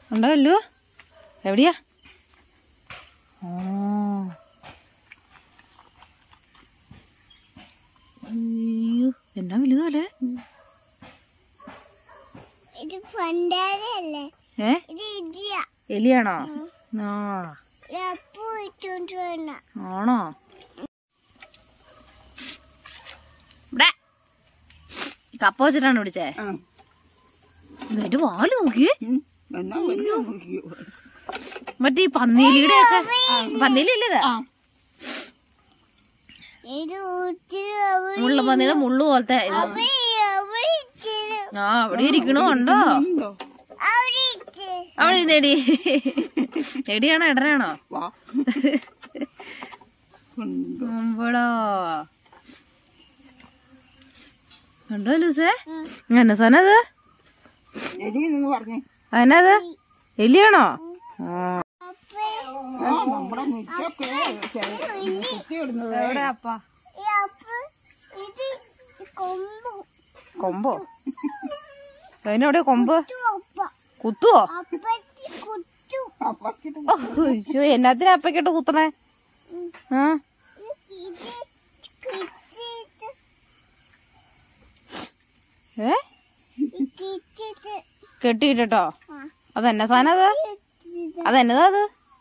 ഉണ്ടോ അല്ലോ എവിടെയാ ആ അയ്യോ എന്നാ വലുതല്ലേ ഇത് പണ്ടാരല്ലേ ഏ ഇത് ഇടിയ എലിയാണോ ആ അപ്പു ഇട്ടോണ്ട് വന്ന ആണോ ഇവിടെ കപ്പ വെച്ചിട്ടാണ് പിടിച്ചേ ആ എന്നിട്ട് വാല് നോക്കിയേ ഉം. എന്നാ വലിയ നോക്കിയോ മറ്റേ ഈ പന്നീലിയുടെ ഒക്കെ പന്നീലല്ലേ ഇത് ആ ഇത് ഊറ്റിന് അവിടെ മുള്ള പന്നിയുടെ മുള്ളു പോലത്തെ ഇത് അവിടെ അവിടെ ഇട്ടിന് ആ അവിടെ ഇരിക്കണോ ഉണ്ടോ ഉണ്ടോ അവിടെ ഇട്ട് അവിടെ ഇരുന്നേടി എടിയാണോ ഇടനാണോ വാ ഉണ്ട് അമ്പടോ ഉണ്ടോ ലൂസേ എന്നാ സാധനം അത് എലിയെന്ന് പറഞ്ഞേ അതിനത് എലിയാണോ ആ അപ്പേ ആ നമ്മുടെ മുറ്റൊക്കെ കുത്തിയിടുന്നത് എവിടെ അപ്പ ഈ അപ്പു ഇത് കൊമ്പ് കൊമ്പോ അതിനെവിടെ കൊമ്പ് അപ്പ കുത്തുവോ അപ്പത്തി കുത്തു അപ്പക്കിട്ട് അയ്യോ എന്നാത്തിനാ അപ്പക്കിട്ട് കുത്തണേ ആ ഇത് കിട്ടിട്ട് ഏ കിട്ടിട്ട് കെട്ടിയിട്ടോ ആ അതെന്നാ സാധനം അത് കിട്ടിട്ട് അതെന്നതാ അത്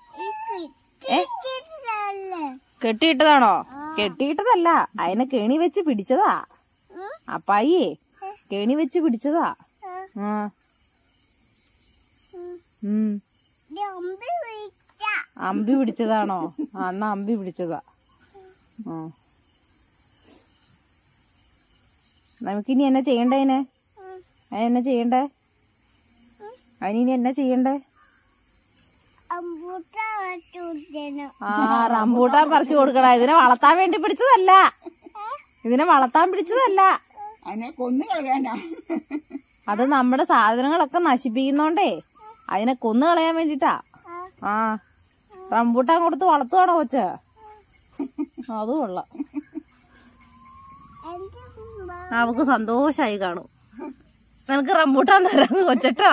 കിട്ടിട്ടല്ലേ കെട്ടിയിട്ടതാണോ കെട്ടിയിട്ടതല്ല അതിനെ കെണി വെച്ച് പിടിച്ചതാ അപ്പായിയേ കെണി വെച്ച് പിടിച്ചതാ ആ ഉം അമ്പി വിളിച്ച അമ്പി പിടിച്ചതാണോ ആ എന്നാ അമ്പി പിടിച്ചതാ ആ നമുക്കിനി എന്നാ ചെയ്യണ്ടേ അതിനെ അതിനെന്നാ ചെയ്യണ്ടേ അതിനി എന്നാ ചെയ്യണ്ടേ അമ്പൂട്ട ചൂട്ടനോ ആ റംബൂട്ടാൻ പറിച്ചു കൊടുക്കടാ ഇതിനെ വളർത്താൻ വേണ്ടി പിടിച്ചതല്ല ഇതിനെ വളർത്താൻ പിടിച്ചതല്ല അതിനെ കൊന്നു കളയാനാ അത് നമ്മുടെ സാധനങ്ങളൊക്കെ നശിപ്പിക്കുന്നോണ്ടേ അതിനെ കൊന്നു കളയാൻ വേണ്ടിട്ടാ ആ റംബൂട്ടാൻ കൊടുത്ത് വളർത്തുവാണോ കൊച്ച് അത് കൊള്ളാം എന്റെ ഉമ്മ അവക്ക് സന്തോഷായി കാണും നിനക്ക് റംബൂട്ടാൻ തരാന്ന് കൊച്ചട്ടോ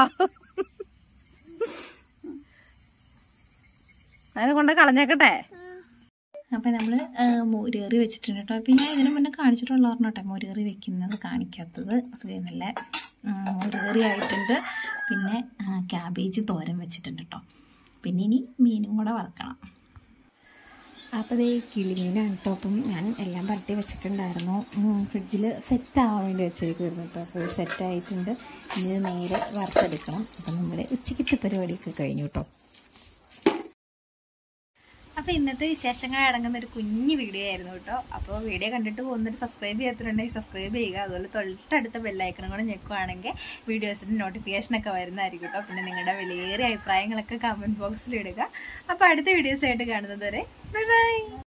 അതിനെ കൊണ്ട് കളഞ്ഞേക്കട്ടെ അപ്പൊ നമ്മള് ആ, മോരുകറി വെച്ചിട്ടുണ്ട് കേട്ടോ അപ്പൊ ഞാൻ ഇതിന് മുന്നേ കാണിച്ചിട്ടുള്ളവരണം കേട്ടോ മോരുകറി വെക്കുന്നത് കാണിക്കാത്തത് അപ്പൊ ഇത് നല്ല ആ, മോരുകറി ആയിട്ടുണ്ട് പിന്നെ ആ, ക്യാബേജ് തോരൻ വെച്ചിട്ടുണ്ട് കേട്ടോ പിന്നെ ഇനി മീനും കൂടെ വറക്കണം അപ്പോൾ ഇത് കിളിമീനാണ് കേട്ടോ അപ്പം ഞാൻ എല്ലാം പരട്ടി വെച്ചിട്ടുണ്ടായിരുന്നു ഫ്രിഡ്ജിൽ സെറ്റ് ആവാൻ വേണ്ടി വെച്ചേക്കുമായിരുന്നു കേട്ടോ അപ്പോൾ സെറ്റ് ആയിട്ടുണ്ട് ഇനി ഇത് നേരെ വറുത്തെടുക്കണം അപ്പം നമ്മുടെ ഉച്ചയ്ക്കത്തെ പരിപാടിയൊക്കെ കഴിഞ്ഞു കേട്ടോ അപ്പോൾ ഇന്നത്തെ വിശേഷങ്ങൾ അടങ്ങുന്ന ഒരു കുഞ്ഞു വീഡിയോ ആയിരുന്നു കേട്ടോ അപ്പോൾ വീഡിയോ കണ്ടിട്ട് പോകുന്നൊരു സബ്സ്ക്രൈബ് ചെയ്യാത്തിട്ടുണ്ടെങ്കിൽ സബ്സ്ക്രൈബ് ചെയ്യുക അതുപോലെ തൊട്ടടുത്ത ബെല്ലൈക്കണും കൂടെ ഞെക്കുവാണെങ്കിൽ വീഡിയോസിൻ്റെ നോട്ടിഫിക്കേഷനൊക്കെ വരുന്നതായിരിക്കും കേട്ടോ പിന്നെ നിങ്ങളുടെ വിലയേറിയ അഭിപ്രായങ്ങളൊക്കെ കമൻറ്റ് ബോക്സിൽ ഇടുക അപ്പോൾ അടുത്ത വീഡിയോസ് ആയിട്ട് കാണുന്നത് വരെ ബൈ ബൈ